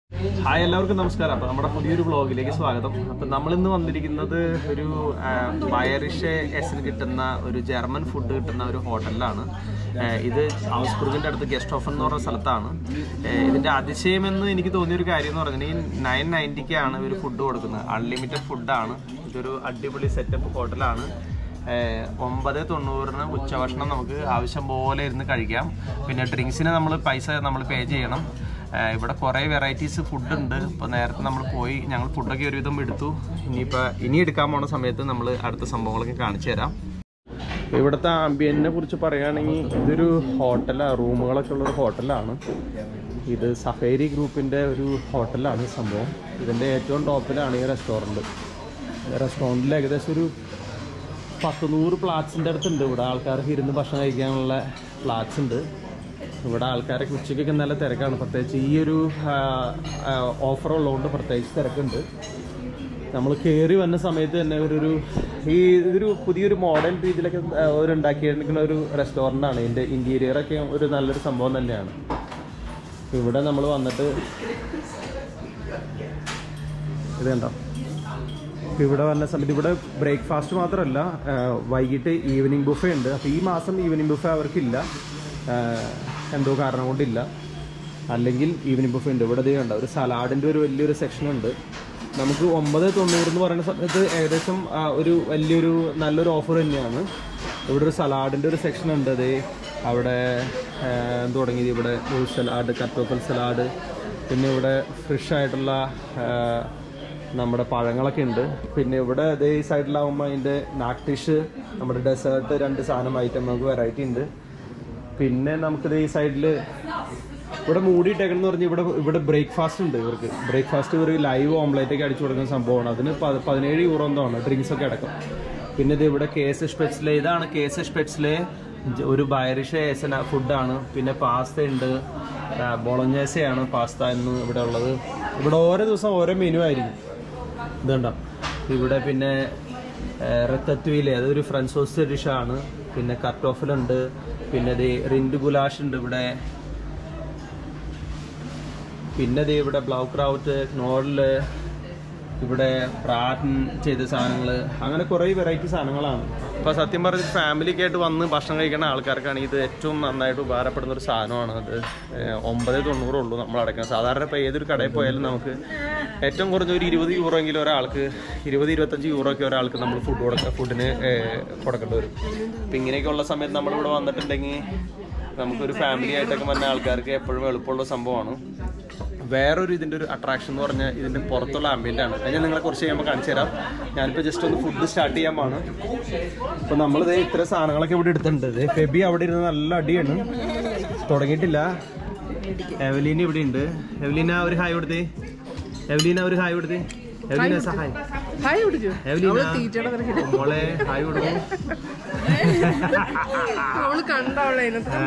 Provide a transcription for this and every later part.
Hi എല്ലാവർക്കും നമസ്കാരം അപ്പൊ നമ്മുടെ പുതിയൊരു വ്ളോഗിലേക്ക് സ്വാഗതം അപ്പൊ നമ്മൾ ഇന്ന് വന്നിരിക്കുന്നത് ഒരു ബയറിഷ് എസിന് കിട്ടുന്ന ഒരു ജർമ്മൻ ഫുഡ് കിട്ടുന്ന ഒരു ഹോട്ടലിലാണ് ആ, ഇത് ഔസ്ബുർഗിന്റെ അടുത്ത് ഗസ്റ്റ് ഓഫ് എന്ന് പറഞ്ഞ സ്ഥലത്താണ് ആ, ഇതിന്റെ അതിശയമെന്ന് എനിക്ക് തോന്നിയ ഒരു കാര്യം എന്ന് പറഞ്ഞാൽ ഈ നയൻ നയൻറ്റിക്കാണ് ഇവർ ഫുഡ് കൊടുക്കുന്നത് അൺലിമിറ്റഡ് ഫുഡാണ് ഇതൊരു അടിപൊളി സെറ്റപ്പ് ഹോട്ടലാണ് ഏഹ് ഒമ്പത് തൊണ്ണൂറിന് ഉച്ചഭക്ഷണം നമുക്ക് ആവശ്യം പോലെ ഇരുന്ന് കഴിക്കാം പിന്നെ ഡ്രിങ്ക്സിന് നമ്മൾ പൈസ നമ്മൾ പേ ചെയ്യണം ഏഹ് ഇവിടെ കുറേ വെറൈറ്റീസ് ഫുഡ് ഉണ്ട് ഇപ്പോൾ നേരത്തെ നമ്മൾ പോയി ഞങ്ങൾ ഫുഡൊക്കെ ഒരുവിധം എടുത്തു ഇനിയിപ്പോൾ ഇനി എടുക്കാൻ പോണ സമയത്ത് നമ്മൾ അടുത്ത സംഭവങ്ങളൊക്കെ കാണിച്ചു തരാം ഇവിടുത്തെ ആംബിയനെ കുറിച്ച് പറയുകയാണെങ്കിൽ ഇതൊരു ഹോട്ടലാണ് റൂമുകളൊക്കെ ഉള്ള ഒരു ഹോട്ടലാണ് ഇത് സഫേരി ഗ്രൂപ്പിൻ്റെ ഒരു ഹോട്ടലാണ് ഈ സംഭവം ഇതിൻ്റെ ഏറ്റവും ടോപ്പിലാണ് ഈ റെസ്റ്റോറൻറ്റ് റെസ്റ്റോറൻറ്റിൽ ഏകദേശം ഒരു പത്ത് നൂറ് പ്ലാറ്റ്സിൻ്റെ അടുത്തുണ്ട് ഇവിടെ ആൾക്കാർക്ക് ഇരുന്ന് ഭക്ഷണം കഴിക്കാനുള്ള പ്ലാറ്റ്സ് ഉണ്ട് ഇവിടെ ആൾക്കാരൊക്കെ ഉച്ചയ്ക്കൊക്കെ നല്ല തിരക്കാണ് പ്രത്യേകിച്ച് ഈ ഒരു ഓഫർ ഉള്ളതുകൊണ്ട് പ്രത്യേകിച്ച് തിരക്കുണ്ട് നമ്മൾ കയറി വന്ന സമയത്ത് തന്നെ ഒരു ഒരു ഈ ഇതൊരു പുതിയൊരു മോഡേൺ രീതിയിലൊക്കെ ആ, ഒരു ഉണ്ടാക്കിയിരിക്കുന്ന ഒരു റെസ്റ്റോറൻ്റ് ആണ് ഇതിൻ്റെ ഇൻറ്റീരിയറൊക്കെ ഒരു നല്ലൊരു സംഭവം തന്നെയാണ് ഇവിടെ നമ്മൾ വന്നിട്ട് ഇത് കണ്ടോ ഇപ്പൊ ഇവിടെ വന്ന സമയത്ത് ഇവിടെ ബ്രേക്ക്ഫാസ്റ്റ് മാത്രമല്ല ആ, വൈകിട്ട് ഈവനിങ് ബുഫേ ഉണ്ട് അപ്പോൾ ഈ മാസം ഈവനിങ് ബുഫേ അവർക്കില്ല ആ, എന്തോ കാരണം കൊണ്ടില്ല അല്ലെങ്കിൽ ഈവനിങ് ബുഫേ ഉണ്ട് ഇവിടെ ഇത് കണ്ട ഒരു സലാഡിൻ്റെ ഒരു വലിയൊരു സെക്ഷൻ ഉണ്ട് നമുക്ക് ഒമ്പത് തൊണ്ണൂറ് എന്ന് പറയുന്ന സമയത്ത് ഏകദേശം ആ, ഒരു വലിയൊരു നല്ലൊരു ഓഫർ തന്നെയാണ് ഇവിടെ ഒരു സലാഡിൻ്റെ ഒരു സെക്ഷൻ ഉണ്ട് അത് അവിടെ ആ, എന്ത് തുടങ്ങിയത് ഇവിടെ സലാഡ് കത്തോക്കൽ സലാഡ് പിന്നെ ഇവിടെ ഫ്രഷ് ആയിട്ടുള്ള ആ, നമ്മുടെ പഴങ്ങളൊക്കെ ഉണ്ട് പിന്നെ ഇവിടെ ഇതേ ഈ സൈഡിലാവുമ്പോൾ അതിൻ്റെ നാക്ടിഷ് നമ്മുടെ ഡെസേർട്ട് രണ്ട് സാധനം ഐറ്റം നമുക്ക് വെറൈറ്റി ഉണ്ട് പിന്നെ നമുക്കിത് ഈ സൈഡിൽ ഇവിടെ മൂടിയിട്ടേക്കെന്ന് പറഞ്ഞാൽ ഇവിടെ ഇവിടെ ബ്രേക്ക്ഫാസ്റ്റ് ഉണ്ട് ഇവർക്ക് ബ്രേക്ക്ഫാസ്റ്റ് ഇവർ ലൈവ് ഓംലേറ്റ് ഒക്കെ അടിച്ചു കൊടുക്കുന്ന സംഭവമാണ് അതിന് പ- പതിനേഴ് യൂറോ എന്തോ ആണ് ഡ്രിങ്ക്സ് ഒക്കെ അടക്കം പിന്നെ ഇത് ഇവിടെ കേസ് സ്പെറ്റ്സിലെ ഇതാണ് കേസ് സ്പെറ്റ്സിലെ ഒരു ബയറിഷ് ഏസന ഫുഡാണ് പിന്നെ പാസ്ത ഉണ്ട് ബൊളഞ്ഞേസയാണ് പാസ്ത എന്ന് ഇവിടെ ഉള്ളത് ഇവിടെ ഓരോ ദിവസം ഓരോ മെനു ആയിരിക്കും ഇതുണ്ടോ ഇവിടെ പിന്നെ റത്തത്വയിലെ അതൊരു ഫ്രഞ്ച് സോസ് ഡിഷാണ് പിന്നെ കർട്ടോഫലുണ്ട് പിന്നെ ഇത് റിൻഡ് ഗുലാഷ് ഉണ്ട് ഇവിടെ പിന്നെ ദേ ഇവിടെ ബ്ലൗ ക്രൗട്ട് നോഡല് ഇവിടെ പ്രാൻ ചെയ്ത സാധനങ്ങൾ അങ്ങനെ കുറേ വെറൈറ്റി സാധനങ്ങളാണ് അപ്പോൾ സത്യം പറഞ്ഞ ഫാമിലിക്ക് ആയിട്ട് വന്ന് ഭക്ഷണം കഴിക്കുന്ന ആൾക്കാർക്കാണ് ഇത് ഏറ്റവും നന്നായിട്ട് ഉപകാരപ്പെടുന്ന ഒരു സാധനമാണ് അത് ഏഹ് ഒമ്പത് തൊണ്ണൂറേ ഉള്ളൂ നമ്മൾ അടയ്ക്കുന്നത് സാധാരണ ഇപ്പോൾ ഏതൊരു കടയിൽ പോയാലും നമുക്ക് ഏറ്റവും കുറഞ്ഞ ഒരു ഇരുപത് യൂറോ എങ്കിലും ഒരാൾക്ക് ഇരുപത് ഇരുപത്തഞ്ച് യൂറോ ഒക്കെ ഒരാൾക്ക് നമ്മൾ ഫുഡ് കൊടുക്കുക ഫുഡിന് കൊടുക്കേണ്ടി വരും അപ്പം ഇങ്ങനെയൊക്കെയുള്ള സമയത്ത് നമ്മളിവിടെ വന്നിട്ടുണ്ടെങ്കിൽ നമുക്കൊരു ഫാമിലി ആയിട്ടൊക്കെ വന്ന ആൾക്കാർക്ക് എപ്പോഴും എളുപ്പമുള്ള സംഭവമാണ് വേറൊരു ഇതിൻ്റെ ഒരു അട്രാക്ഷൻ എന്ന് പറഞ്ഞാൽ ഇതിൻ്റെ പുറത്തുള്ള ആംബിയൻ്റ് ആണ് അത് ഞാൻ നിങ്ങളെ കുറച്ച് കഴിയുമ്പോൾ കാണിച്ചു തരാം ഞാനിപ്പോൾ ജസ്റ്റ് ഒന്ന് ഫുഡ് സ്റ്റാർട്ട് ചെയ്യാൻ പോണ് അപ്പോൾ നമ്മളിത് ഇത്ര സാധനങ്ങളൊക്കെ ഇവിടെ എടുത്തിട്ടുണ്ട് ഇത് ഫെബി അവിടെ ഇരുന്ന് നല്ല അടിയാണ് തുടങ്ങിയിട്ടില്ല എവലീന ഇവിടെ ഉണ്ട് എവലീന ഒരു ഹായ് കൊടുത്തേ എവലീന ഒരു ഹായ് കൊടുത്തേ എവലീന സഹായ് ഹായ് കുടിച്ചു എവലീന തീറ്റയുടെ തിരക്കിൽ മോളെ ഹായ് കൊടുക്കും അവള് കണ്ടവളെ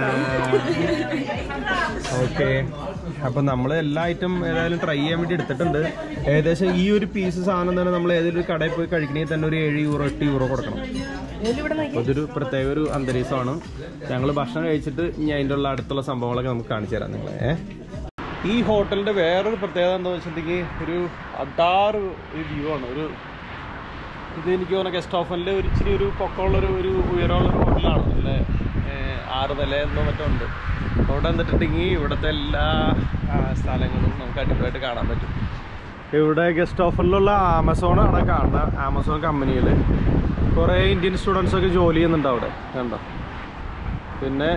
ഓക്കെ അപ്പൊ നമ്മൾ എല്ലാ ഐറ്റം ഏതായാലും ട്രൈ ചെയ്യാൻ വേണ്ടി എടുത്തിട്ടുണ്ട് ഏകദേശം ഈ ഒരു പീസ് സാധനം തന്നെ നമ്മൾ ഏതെങ്കിലും ഒരു കടയിൽ പോയി കഴിക്കണമെങ്കിൽ തന്നെ ഒരു ഏഴ് യൂറോ എട്ട് യൂറോ കൊടുക്കണം അപ്പൊ ഇതൊരു പ്രത്യേക ഒരു അന്തരീക്ഷമാണ് ഞങ്ങൾ ഭക്ഷണം കഴിച്ചിട്ട് ഇനി അതിൻ്റെ ഉള്ള അടുത്തുള്ള സംഭവങ്ങളൊക്കെ നമുക്ക് കാണിച്ചു തരാം നിങ്ങളെ ഏ? ഈ ഹോട്ടലിന്റെ വേറൊരു പ്രത്യേകത എന്താ വെച്ചിട്ടുണ്ടെങ്കിൽ ഒരു അഡാറ് ഒരു വ്യൂ ആണ് ഒരു ഇത് എനിക്ക് തോന്നുന്ന ഗസ്റ്റ് ഓഫനിൽ ഒരു ഇച്ചിരി ഒരു പൊക്കമുള്ളൊരു ഒരു ഉയരമുള്ള ഒരു ഹോട്ടലാണ് നല്ല ഏഹ്, ആറ് നില എന്നോ മറ്റോ ഉണ്ട് അവിടെ എന്നിട്ടുണ്ടെങ്കിൽ ഇവിടുത്തെ എല്ലാ ആ, സ്ഥലങ്ങളും നമുക്ക് അടിപൊളിയായിട്ട് കാണാൻ പറ്റും ഇവിടെ ഗസ്റ്റ് ഓഫറിലുള്ള ആമസോണാണ് കാണുന്നത് ആമസോൺ കമ്പനിയിൽ കുറേ ഇന്ത്യൻ സ്റ്റുഡൻസ് ഒക്കെ ജോലി ചെയ്യുന്നുണ്ട് അവിടെ കണ്ടോ പിന്നെ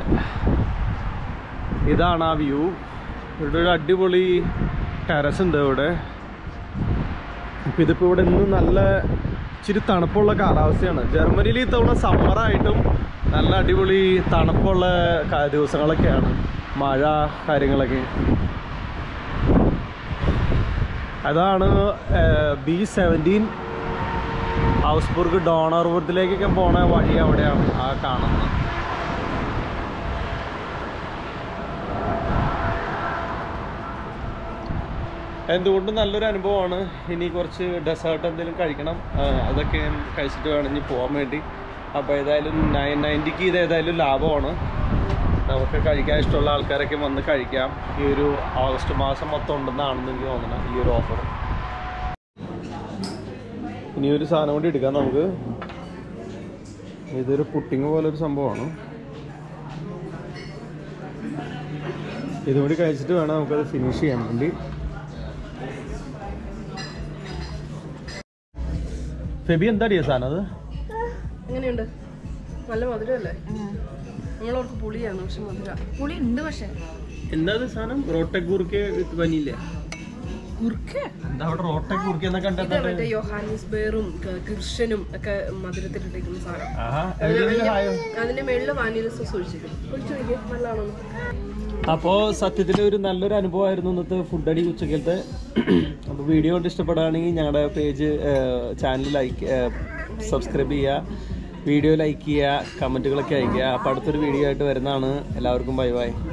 ഇതാണ് ആ വ്യൂ ഇവിടെ ഒരു അടിപൊളി ടെറസ് ഉണ്ട് ഇവിടെ ഇപ്പം ഇതിപ്പോൾ ഇവിടെ ഇന്ന് നല്ല ഇച്ചിരി തണുപ്പുള്ള കാലാവസ്ഥയാണ് ജർമ്മനിയിൽ ഇത്തവണ സമ്മറായിട്ടും നല്ല അടിപൊളി തണുപ്പുള്ള ക- ദിവസങ്ങളൊക്കെയാണ് മഴ കാര്യങ്ങളൊക്കെ അതാണ് ബി സെവൻറ്റീൻ ഹൗസ്ബുർഗ് ഡോണർവുഡിലേക്കൊക്കെ പോണ വഴി അവിടെയാണ് ആ കാണുന്നത് എന്തുകൊണ്ടും നല്ലൊരു അനുഭവമാണ് ഇനി കുറച്ച് ഡെസേർട്ട് എന്തെങ്കിലും കഴിക്കണം ആ, അതൊക്കെ കഴിച്ചിട്ട് വേണം ഇനി പോകാൻ വേണ്ടി അപ്പോൾ ഏതായാലും നയൻ നയൻറ്റിക്ക് ഇത് ഏതായാലും ലാഭമാണ് നമുക്ക് കഴിക്കാൻ ഇഷ്ടമുള്ള ആൾക്കാരൊക്കെ വന്ന് കഴിക്കാം ഈ ഒരു ഓഗസ്റ്റ് മാസം മൊത്തം ഉണ്ടെന്നാണെന്ന് എനിക്ക് തോന്നുന്നത് ഈ ഒരു ഓഫർ ഇനി ഒരു സാധനം കൂടി എടുക്കാം നമുക്ക് ഇതൊരു പുട്ടിങ് പോലെ ഒരു സംഭവമാണ് ഇതും കൂടി കഴിച്ചിട്ട് വേണം നമുക്കത് ഫിനിഷ് ചെയ്യാൻ വേണ്ടി ഫെബി എന്താടിയ സാധനം അത് എങ്ങനെയുണ്ട് നല്ല മധുരമല്ലേ നമ്മളവർക്ക് പുളിയാണ് പക്ഷെ മധുര പുളി ഉണ്ട് പക്ഷെ എന്താ അത് സാധനം റോട്ടെ കുറുക്കെ വനിയില്ലേ കുറുക്കേ എന്താ അവിടെ റോട്ടെ കുറുക്കെ എന്നൊക്കെ ഇത് കണ്ടിട്ടുണ്ട് മറ്റേ യോഹാനിസ് ബേറും കിർഷനും ഒക്കെ മധുരത്തിലിട്ടിരിക്കുന്ന സാധനം ആഹാ അതിന് എവിടെയെങ്കിലും ഹായോ? അതിന്റെ- അതിന്റെ മേളില് വാനില സോസ് ഒഴിച്ചിരിക്കും ഒഴിച്ചു നോക്കിയേ നല്ലതാണോ അപ്പോൾ സത്യത്തിൽ ഒരു നല്ലൊരു അനുഭവമായിരുന്നു ഇന്നത്തെ ഫുഡ് അടി ഉച്ചക്കലത്തെ അപ്പോൾ വീഡിയോ കൊണ്ട് ഇഷ്ടപ്പെടുകയാണെങ്കിൽ ഞങ്ങളുടെ പേജ് ചാനൽ ലൈക്ക് സബ്സ്ക്രൈബ് ചെയ്യുക വീഡിയോ ലൈക്ക് ചെയ്യുക കമൻറ്റുകളൊക്കെ അയയ്ക്കുക അപ്പോൾ അടുത്തൊരു വീഡിയോ ആയിട്ട് വരുന്നതാണ് എല്ലാവർക്കും ബൈ ബൈ